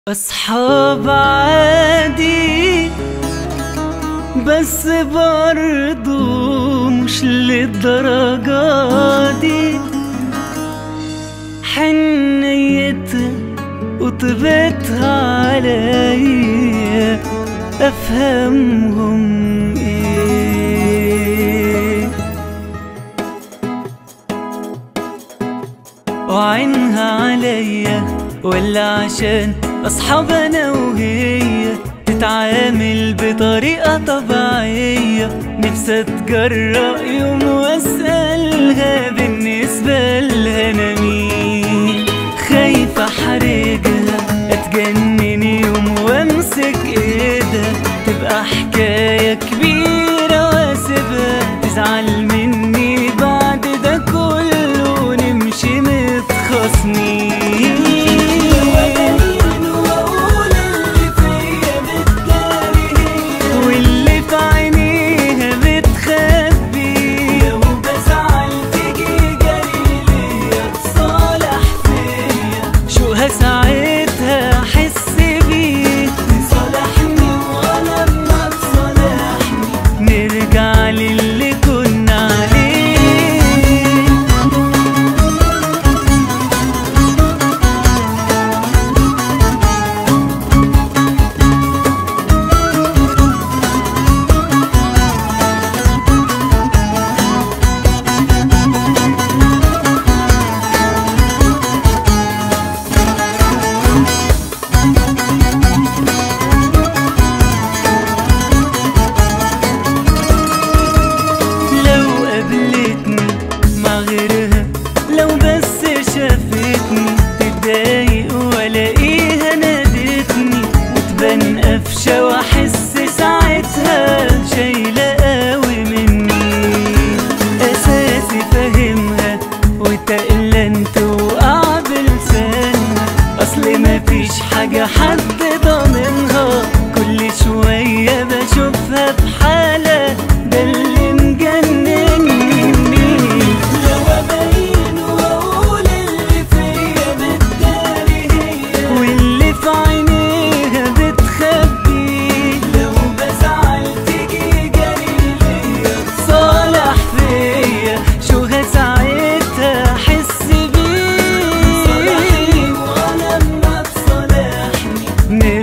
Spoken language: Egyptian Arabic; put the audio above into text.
أصحاب عادي بس برضو مش للدرجة دي حنيتها وطبتها عليا أفهمهم إيه وعينها عليا ولا عشان أصحاب أنا وهي تتعامل بطريقة طبيعية نفسي أتجرأ يوم وأسألها بالنسبة لها أنا مين خايفة أحرجها أتجنن يوم وأمسك إيدها تبقى حكاية كبيرة وأسيبها تزعل مني بعد ده كله نمشي متخاصمين واللي في عينيها بتخبي لو بزعل تيجي جري ليا تصالح فيا شوها ساعتها احس بيه تصالحني وانا ما تصالحني نرجع للي كنا عليه لو قابلتني مع غيرها لو بس شافتني تتضايق والاقيها نادتني وتبان قفشه واحس ساعتها شايله قوي مني اساسي فاهمها وتقلنت وقع بلسانها اصل مفيش حاجه حد ضامنها كل شويه بشوفها في حاله ده اللي مجنني لو ابين واقول اللي فيا بالتالي هي واللي في عينيها بتخبي لو بزعل تيجي جري ليا تصالح فيا شوها ساعتها احس بيه صالحني وانا ما تصالحني